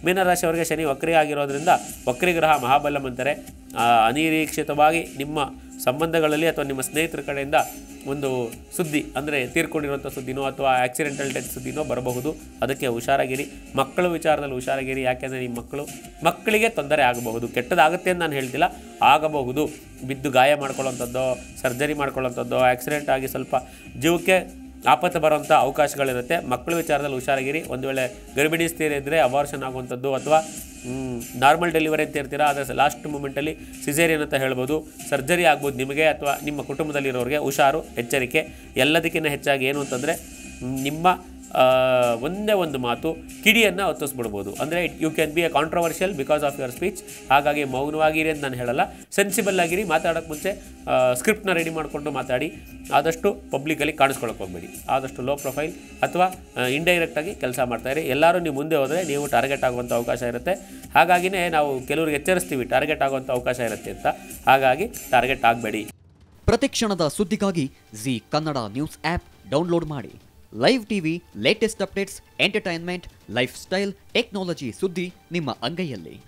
ಮೀನರಾಶಿಯವರಿಗೆ ಶನಿ ವಕ್ರಿ ಆಗಿರೋದ್ರಿಂದ ವಕ್ರಿಗ್ರಹ ಮಹಾಬಲಂ ಅಂತಾರೆ ಆ, ಅನಿರೀಕ್ಷಿತವಾಗಿ ನಿಮ್ಮ ಸಂಬಂಧಗಳಲ್ಲಿ ಅಥವಾ ನಿಮ್ಮ ಸ್ನೇಹಿತರ ಕಡೆಯಿಂದ ಒಂದು ಸುದ್ದಿ ಅಂದರೆ ತೀರ್ಕೊಂಡಿರುವಂಥ ಸುದ್ದಿನೋ ಅಥವಾ ಆಕ್ಸಿಡೆಂಟಲ್ ಡೆತ್ ಸುದ್ದಿನೋ ಬರಬಹುದು ಅದಕ್ಕೆ ಹುಷಾರಾಗಿರಿ ಮಕ್ಕಳ ವಿಚಾರದಲ್ಲಿ ಹುಷಾರಾಗಿರಿ ಯಾಕೆಂದರೆ ನಿಮ್ಮ ಮಕ್ಕಳು ಮಕ್ಕಳಿಗೆ ತೊಂದರೆ ಆಗಬಹುದು ಕೆಟ್ಟದಾಗುತ್ತೆ ಅಂತ ನಾನು ಹೇಳ್ತಿಲ್ಲ ಆಗಬಹುದು ಬಿದ್ದು ಗಾಯ ಮಾಡ್ಕೊಳ್ಳೋಂಥದ್ದೋ ಸರ್ಜರಿ ಮಾಡ್ಕೊಳ್ಳೋಂಥದ್ದೋ ಆಕ್ಸಿಡೆಂಟ್ ಆಗಿ ಸ್ವಲ್ಪ ಜೀವಕ್ಕೆ ಆಪತ್ತು ಬರುವಂಥ ಅವಕಾಶಗಳಿರುತ್ತೆ ಮಕ್ಕಳ ವಿಚಾರದಲ್ಲಿ ಹುಷಾರಾಗಿರಿ ಒಂದು ವೇಳೆ ಗರ್ಭಿಣಿ ಸ್ಥಿರ ಇದ್ದರೆ ಅಬಾರ್ಷನ್ ಆಗುವಂಥದ್ದು ಅಥವಾ ನಾರ್ಮಲ್ ಡೆಲಿವರಿ ಅಂತ ಇರ್ತೀರಾ ಆದರೆ ಲಾಸ್ಟ್ ಮೂಮೆಂಟಲ್ಲಿ ಸಿಸೇರಿಯನ್ ಅಂತ ಹೇಳ್ಬೋದು ಸರ್ಜರಿ ಆಗ್ಬೋದು ನಿಮಗೆ ಅಥವಾ ನಿಮ್ಮ ಕುಟುಂಬದಲ್ಲಿರೋರಿಗೆ ಹುಷಾರು ಎಚ್ಚರಿಕೆ ಎಲ್ಲದಕ್ಕಿಂತ ಹೆಚ್ಚಾಗಿ ಏನು ಅಂತಂದರೆ ನಿಮ್ಮ ಆ, ಒಂದೇ ಒಂದು ಮಾತು ಕಿಡಿಯನ್ನು ಹೊತ್ತಿಸ್ಬಿಡ್ಬೋದು ಅಂದರೆ you can be a controversial because of your speech ಹಾಗಾಗಿ ಮೌನವಾಗಿರಿ ಅಂತ ನಾನು ಹೇಳಲ್ಲ ಸೆನ್ಸಿಬಲ್ ಆಗಿರಿ ಮಾತಾಡೋಕ್ಕೆ ಮುಂಚೆ ಸ್ಕ್ರಿಪ್ಟ್ನ ರೆಡಿ ಮಾಡಿಕೊಂಡು ಮಾತಾಡಿ ಆದಷ್ಟು ಪಬ್ಲಿಕಲ್ಲಿ ಕಾಣಿಸ್ಕೊಳಕ್ಕೆ ಹೋಗ್ಬೇಡಿ ಆದಷ್ಟು ಲೋ ಪ್ರೊಫೈಲ್ ಅಥವಾ ಇಂಡೈರೆಕ್ಟಾಗಿ ಕೆಲಸ ಮಾಡ್ತಾಯಿರಿ ಎಲ್ಲರೂ ನೀವು ಮುಂದೆ ಹೋದರೆ ನೀವು ಟಾರ್ಗೆಟ್ ಆಗುವಂಥ ಅವಕಾಶ ಇರುತ್ತೆ ಹಾಗಾಗಿನೇ ನಾವು ಕೆಲವ್ರಿಗೆ ಎಚ್ಚರಿಸ್ತೀವಿ ಟಾರ್ಗೆಟ್ ಆಗುವಂಥ ಅವಕಾಶ ಇರುತ್ತೆ ಅಂತ ಹಾಗಾಗಿ ಟಾರ್ಗೆಟ್ ಆಗಬೇಡಿ ಪ್ರತಿಕ್ಷಣದ ಸುದ್ದಿಗಾಗಿ Zee Kannada news app download ಮಾಡಿ live TV latest updates entertainment lifestyle technology ಸುದ್ದಿ ನಿಮ್ಮ ಅಂಗೈಯಲ್ಲಿ